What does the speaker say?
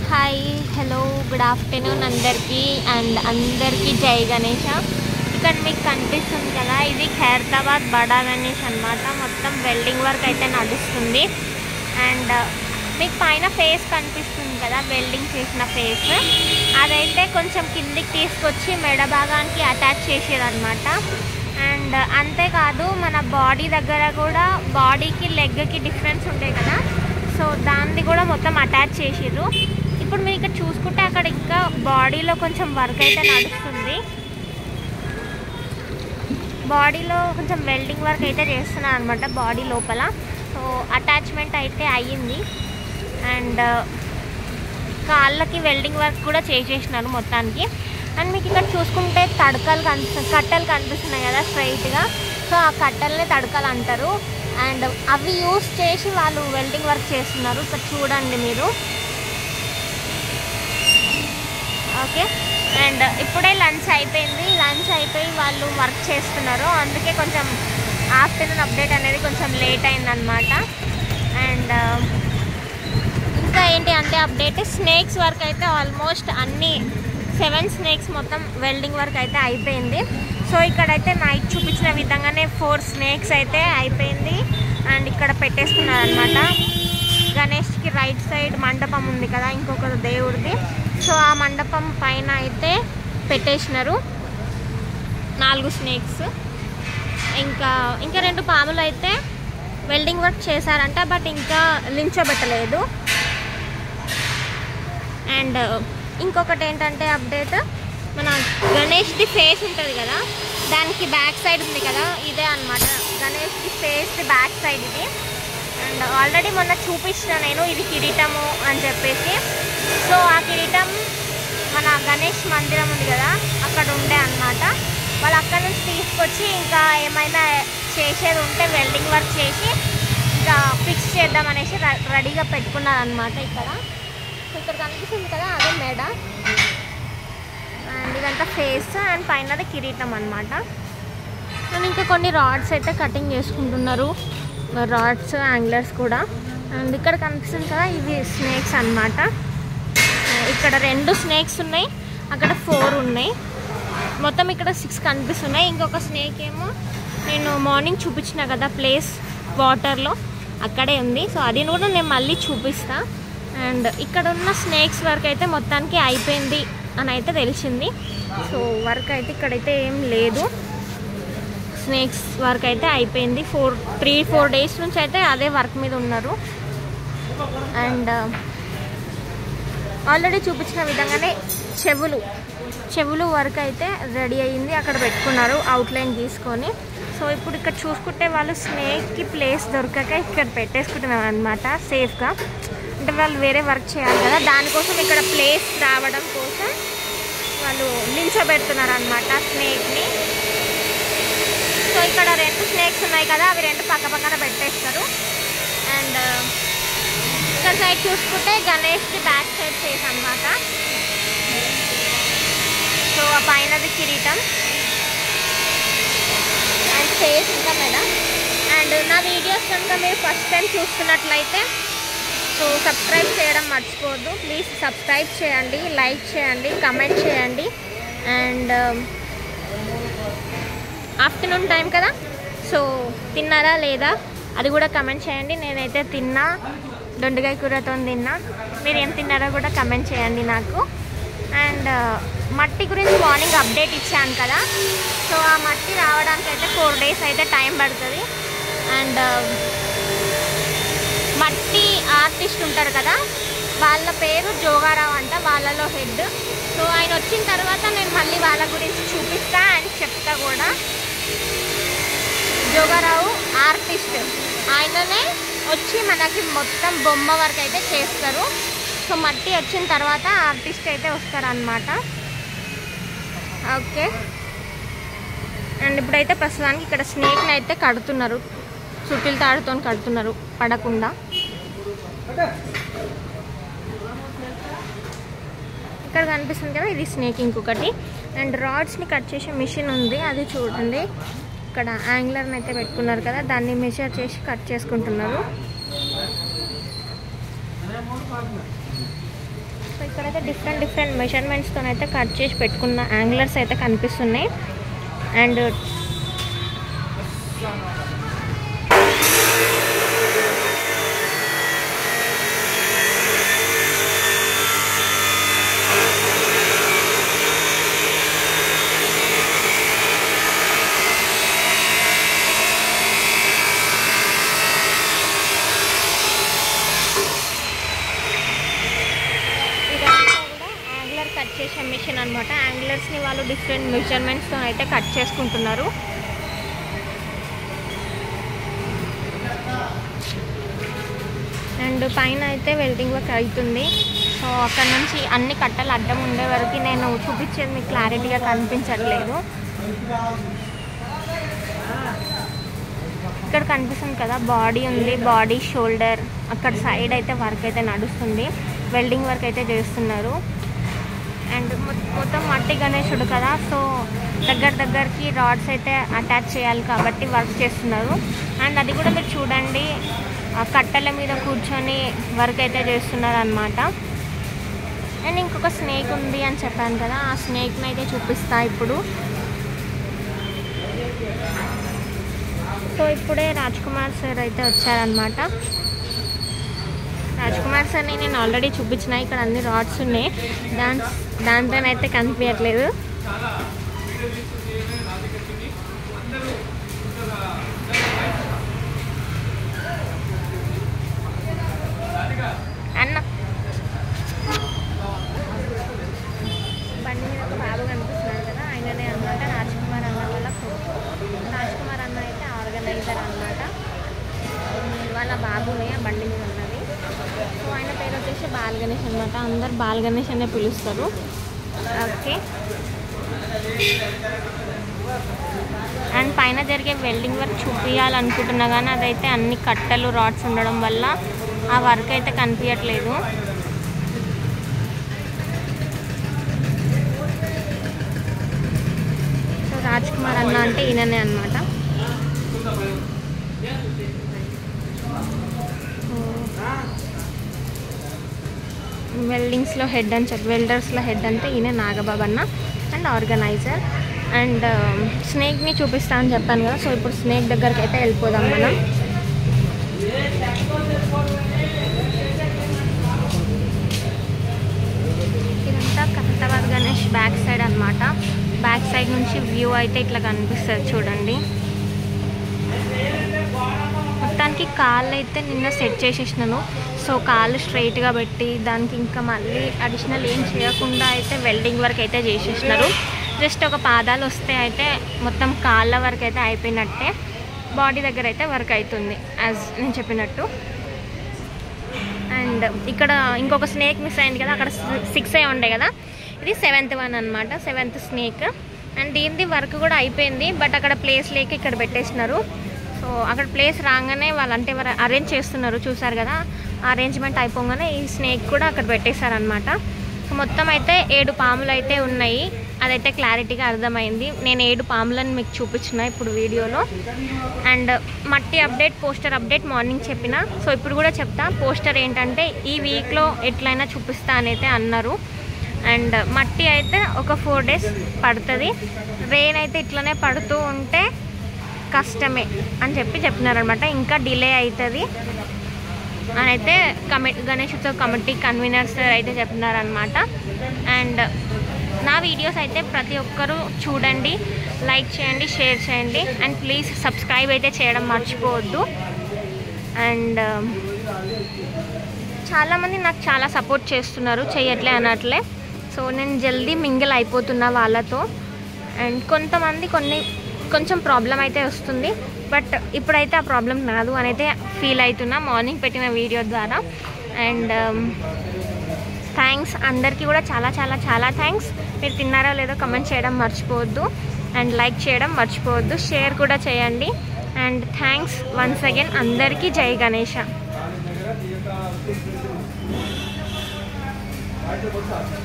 hi hello good afternoon అందరికీ and అందరికీ జై గణేష ఇక్కడ మీకు కనిపిస్తుంది కదా ఇది ఖైరతాబాద్ బడా గణేష్ అనమాట మొత్తం వెల్డింగ్ వర్క్ అయితే నడుస్తుంది అండ్ మీకు పైన ఫేస్ కనిపిస్తుంది కదా వెల్డింగ్ చేసిన ఫేస్ అదైతే కొంచెం కిందికి తీసుకొచ్చి మెడ భాగానికి అటాచ్ చేసేదన్నమాట అండ్ అంతేకాదు మన బాడీ దగ్గర కూడా బాడీకి లెగ్కి డిఫరెన్స్ ఉంటాయి కదా సో దాన్ని కూడా మొత్తం అటాచ్ చేసిర్రు ఇప్పుడు మీరు ఇక్కడ చూసుకుంటే అక్కడ ఇంకా బాడీలో కొంచెం వర్క్ అయితే నడుస్తుంది బాడీలో కొంచెం వెల్డింగ్ వర్క్ అయితే చేస్తున్నారు అనమాట బాడీ లోపల సో అటాచ్మెంట్ అయితే అయ్యింది అండ్ కాళ్ళకి వెల్డింగ్ వర్క్ కూడా చేసేసినారు మొత్తానికి అండ్ మీకు ఇక్కడ చూసుకుంటే తడకలు కనిపి కట్టెలు కనిపిస్తున్నాయి కదా స్ట్రైట్గా సో ఆ కట్టెల్ని తడకలు అంటారు అండ్ అవి యూస్ చేసి వాళ్ళు వెల్డింగ్ వర్క్ చేస్తున్నారు ఇక్కడ చూడండి మీరు ఓకే అండ్ ఇప్పుడే లంచ్ అయిపోయింది లంచ్ అయిపోయి వాళ్ళు వర్క్ చేస్తున్నారు అందుకే కొంచెం ఆఫ్టర్నూన్ అప్డేట్ అనేది కొంచెం లేట్ అయిందనమాట అండ్ ఇంకా ఏంటి అంటే అప్డేట్ స్నేక్స్ వర్క్ అయితే ఆల్మోస్ట్ అన్ని సెవెన్ స్నేక్స్ మొత్తం వెల్డింగ్ వర్క్ అయితే అయిపోయింది సో ఇక్కడైతే నైట్ చూపించిన విధంగానే ఫోర్ స్నేక్స్ అయితే అయిపోయింది అండ్ ఇక్కడ పెట్టేసుకున్నారు అనమాట గణేష్కి రైట్ సైడ్ మండపం ఉంది కదా ఇంకొక దేవుడిది సో ఆ మండపం పైన అయితే పెట్టేసినారు నాలుగు స్నేక్స్ ఇంకా ఇంకా రెండు పాములు అయితే వెల్డింగ్ వర్క్ చేశారంట బట్ ఇంకా లించబెట్టలేదు అండ్ ఇంకొకటి ఏంటంటే అప్డేట్ మన గణేష్ది ఫేస్ ఉంటుంది కదా దానికి బ్యాక్ సైడ్ ఉంది కదా ఇదే అనమాట గణేష్ది ఫేస్ బ్యాక్ సైడ్ ఇది అండ్ ఆల్రెడీ మొన్న చూపించిన నేను ఇది కిరీటము అని చెప్పేసి సో ఆ కిరీటం మన గణేష్ మందిరం ఉంది కదా అక్కడ ఉండే అన్నమాట వాళ్ళు అక్కడ నుంచి తీసుకొచ్చి ఇంకా ఏమైనా చేసేది ఉంటే వెల్డింగ్ వర్క్ చేసి ఇంకా ఫిక్స్ చేద్దాం అనేసి రెడీగా పెట్టుకున్నారు అనమాట ఇక్కడ సో ఇక్కడ కనిపిస్తుంది కదా అదే మెడ అండ్ ఇదంతా ఫేస్ అండ్ పైనది కిరీటం అనమాట అండ్ ఇంకా కొన్ని రాడ్స్ అయితే కటింగ్ చేసుకుంటున్నారు రాడ్స్ యాంగ్లర్స్ కూడా అండ్ ఇక్కడ కనిపిస్తుంది కదా ఇవి స్నేక్స్ అన్నమాట ఇక్కడ రెండు స్నేక్స్ ఉన్నాయి అక్కడ ఫోర్ ఉన్నాయి మొత్తం ఇక్కడ సిక్స్ కనిపిస్తున్నాయి ఇంకొక స్నేక్ ఏమో నేను మార్నింగ్ చూపించిన కదా ప్లేస్ వాటర్లో అక్కడే ఉంది సో అది కూడా నేను మళ్ళీ చూపిస్తా అండ్ ఇక్కడ ఉన్న స్నేక్స్ వర్క్ అయితే మొత్తానికి అయిపోయింది అని అయితే తెలిసింది సో వర్క్ అయితే ఇక్కడైతే ఏం లేదు స్నేక్స్ వర్క్ అయితే అయిపోయింది ఫోర్ త్రీ ఫోర్ డేస్ నుంచి అయితే అదే వర్క్ మీద ఉన్నారు అండ్ ఆల్రెడీ చూపించిన విధంగానే చెవులు చెవులు వర్క్ అయితే రెడీ అయ్యింది అక్కడ పెట్టుకున్నారు అవుట్లైన్ గీసుకొని సో ఇప్పుడు ఇక్కడ చూసుకుంటే వాళ్ళు స్నేక్కి ప్లేస్ దొరకక ఇక్కడ పెట్టేసుకుంటున్నారు అనమాట సేఫ్గా అంటే వాళ్ళు వేరే వర్క్ చేయాలి కదా దానికోసం ఇక్కడ ప్లేస్ రావడం కోసం వాళ్ళు నించోబెడుతున్నారు అనమాట స్నేక్ని సో ఇక్కడ రెండు స్నేక్స్ ఉన్నాయి కదా అవి రెండు పక్క పక్కన పెట్టేస్తారు అండ్ ఇక్కడ సైడ్ చూసుకుంటే గణేష్కి బ్యాక్ సైడ్ ఫేస్ అనమాట సో ఆ పైనది కిరీటం అండ్ ఫేస్ ఇంకా మేడం అండ్ నా వీడియోస్ కనుక మీరు ఫస్ట్ టైం చూస్తున్నట్లయితే సో సబ్స్క్రైబ్ చేయడం మర్చిపోవద్దు ప్లీజ్ సబ్స్క్రైబ్ చేయండి లైక్ చేయండి కమెంట్ చేయండి అండ్ ఆఫ్టర్నూన్ టైం కదా సో తిన్నారా లేదా అది కూడా కమెంట్ చేయండి నేనైతే తిన్నా దొండకాయ కూరతో తిన్నా మీరు ఏం తిన్నారో కూడా కమెంట్ చేయండి నాకు అండ్ మట్టి గురించి మార్నింగ్ అప్డేట్ ఇచ్చాను కదా సో ఆ మట్టి రావడానికి అయితే ఫోర్ డేస్ అయితే టైం పడుతుంది అండ్ మట్టి ఆర్టిస్ట్ ఉంటారు కదా వాళ్ళ పేరు జోగారావు అంట వాళ్ళలో హెడ్ సో ఆయన వచ్చిన తర్వాత నేను మళ్ళీ వాళ్ళ గురించి చూపిస్తా అండ్ చెప్తా కూడా జోగారావు ఆర్టిస్ట్ ఆయననే వచ్చి మనకి మొత్తం బొమ్మ వర్క్ అయితే చేస్తారు సో మట్టి వచ్చిన తర్వాత ఆర్టిస్ట్ అయితే వస్తారనమాట ఓకే అండ్ ఇప్పుడైతే ప్రస్తుతానికి ఇక్కడ స్నేక్ని అయితే కడుతున్నారు చుట్టిల తాడుతో కడుతున్నారు పడకుండా ఇక్కడ కనిపిస్తుంది కదా ఇది స్నేక్ ఇంకొకటి అండ్ రాడ్స్ని కట్ చేసే మిషన్ ఉంది అది చూడండి ఇక్కడ యాంగ్లర్ని అయితే పెట్టుకున్నారు కదా దాన్ని మెజర్ చేసి కట్ చేసుకుంటున్నారు సో ఇక్కడైతే డిఫరెంట్ డిఫరెంట్ మెజర్మెంట్స్తో అయితే కట్ చేసి పెట్టుకున్న యాంగ్లర్స్ అయితే కనిపిస్తున్నాయి అండ్ ఇదంతా కూడా యాంగ్లర్ కట్ చేసే మిషన్ అనమాట యాంగ్లర్స్ని వాళ్ళు డిఫరెంట్ మెజర్మెంట్స్తో అయితే కట్ చేసుకుంటున్నారు అండ్ పైన అయితే వెల్డింగ్ వర్క్ అవుతుంది సో అక్కడ నుంచి అన్ని కట్టలు అడ్డం ఉండే వరకు నేను చూపించేది మీకు క్లారిటీగా కనిపించట్లేదు ఇక్కడ కనిపిస్తుంది కదా బాడీ ఉంది బాడీ షోల్డర్ అక్కడ సైడ్ అయితే వర్క్ అయితే నడుస్తుంది వెల్డింగ్ వర్క్ అయితే చేస్తున్నారు అండ్ మొ- మొత్తం మట్టి గణేశుడు కదా సో దగ్గర దగ్గరికి రాడ్స్ అయితే అటాచ్ చేయాలి కాబట్టి వర్క్ చేస్తున్నారు అండ్ అది కూడా మీరు చూడండి ఆ కట్టెల మీద కూర్చొని వర్క్ అయితే చేస్తున్నారు అనమాట అండ్ ఇంకొక స్నేక్ ఉంది అని చెప్పాను కదా ఆ స్నేక్ని అయితే చూపిస్తా ఇప్పుడు సో ఇప్పుడే రాజ్ కుమార్ సార్ అయితే వచ్చారనమాట రాజ్ కుమార్ సార్ని నేను ఆల్రెడీ చూపించిన ఇక్కడ అన్ని రాడ్స్ ఉన్నాయి దాని దాంతోనైతే కనిపించట్లేదు అన్న బండి మీద ఒక బాబు కనిపిస్తున్నాడు కదా ఆయననే అనమాట రాజ్ కుమార్ అన్న వాళ్ళ కొడుకు రాజ్ కుమార్ అన్న అయితే ఆర్గనైజర్ అనమాట వాళ్ళ బాబునే ఆ బండి మీద ఉన్నది సో ఆయన పేరు వచ్చేసి బాల్ గణేష్ అనమాట అందరు బాల్ గణేష్ అనే పిలుస్తారు ఓకే అండ్ పైన జరిగే వెల్డింగ్ వర్క్ చూపించాలనుకుంటున్నా కానీ అదైతే అన్ని కట్టెలు రాడ్స్ ఉండడం వల్ల ఆ వర్క్ అయితే కనిపించట్లేదు సో రాజ్ కుమార్ అన్న అంటే ఈయననే అనమాట వెల్డింగ్స్లో హెడ్ అని చెప్పి వెల్డర్స్లో హెడ్ అంటే ఈయన నాగబాబు అన్న అండ్ ఆర్గనైజర్ అండ్ స్నేక్ని చూపిస్తా అని చెప్పాను కదా సో ఇప్పుడు స్నేక్ దగ్గరికి అయితే వెళ్ళిపోదాం మనం ఇదంతా కహతాబాద్ గణేష్ బ్యాక్ సైడ్ అన్నమాట బ్యాక్ సైడ్ నుంచి వ్యూ అయితే ఇట్లా కనిపిస్తుంది చూడండి మొత్తానికి కాళ్ళు అయితే నిన్న సెట్ చేసేసినాను సో కాళ్ళు స్ట్రైట్గా పెట్టి దానికి ఇంకా మళ్ళీ అడిషనల్ ఏం చేయకుండా అయితే వెల్డింగ్ వర్క్ అయితే చేసేసినారు జస్ట్ ఒక పాదాలు వస్తే అయితే మొత్తం కాళ్ళ వరకు అయితే అయిపోయినట్టే బాడీ దగ్గర అయితే వర్క్ అవుతుంది యాజ్ నేను చెప్పినట్టు అండ్ ఇక్కడ ఇంకొక స్నేక్ మిస్ అయింది కదా అక్కడ సిక్స్ అయి ఉండే కదా ఇది సెవెంత్ వన్ అనమాట సెవెంత్ స్నేక్ అండ్ దీనిది వర్క్ కూడా అయిపోయింది బట్ అక్కడ ప్లేస్ లేక ఇక్కడ పెట్టేసినారు సో అక్కడ ప్లేస్ రాగానే వాళ్ళు అంటే ఎవరు అరేంజ్ చేస్తున్నారు చూసారు కదా అరేంజ్మెంట్ అయిపోగానే ఈ స్నేక్ కూడా అక్కడ పెట్టేశారనమాట సో మొత్తం అయితే ఏడు పాములు అయితే ఉన్నాయి అదైతే క్లారిటీగా అర్థమైంది నేను ఏడు పాములను మీకు చూపించిన ఇప్పుడు వీడియోలో అండ్ మట్టి అప్డేట్ పోస్టర్ అప్డేట్ మార్నింగ్ చెప్పిన సో ఇప్పుడు కూడా చెప్తా పోస్టర్ ఏంటంటే ఈ వీక్లో ఎట్లయినా చూపిస్తా అని అయితే అన్నారు అండ్ మట్టి అయితే ఒక ఫోర్ డేస్ పడుతుంది రెయిన్ అయితే ఇట్లనే పడుతూ ఉంటే కష్టమే అని చెప్పి చెప్పినారనమాట ఇంకా డిలే అవుతుంది అని అయితే committee Ganesh Utsav committee conveners అయితే చెప్తున్నారనమాట అండ్ నా వీడియోస్ అయితే ప్రతి ఒక్కరూ చూడండి లైక్ చేయండి షేర్ చేయండి అండ్ ప్లీజ్ సబ్స్క్రైబ్ అయితే చేయడం మర్చిపోవద్దు అండ్ చాలామంది నాకు చాలా సపోర్ట్ చేస్తున్నారు చేయట్లే అనట్లే సో నేను జల్దీ మింగిల్ అయిపోతున్నా వాళ్ళతో అండ్ కొంతమంది కొన్ని కొంచెం ప్రాబ్లం అయితే వస్తుంది బట్ ఇప్పుడైతే ఆ ప్రాబ్లం రాదు అని అయితే ఫీల్ అవుతున్నా మార్నింగ్ పెట్టిన వీడియో ద్వారా అండ్ థ్యాంక్స్ అందరికీ కూడా చాలా చాలా చాలా థ్యాంక్స్ మీరు తిన్నారో లేదో కమెంట్ చేయడం మర్చిపోవద్దు అండ్ లైక్ చేయడం మర్చిపోవద్దు షేర్ కూడా చేయండి అండ్ థ్యాంక్స్ వన్స్ అగైన్ అందరికీ జై గణేష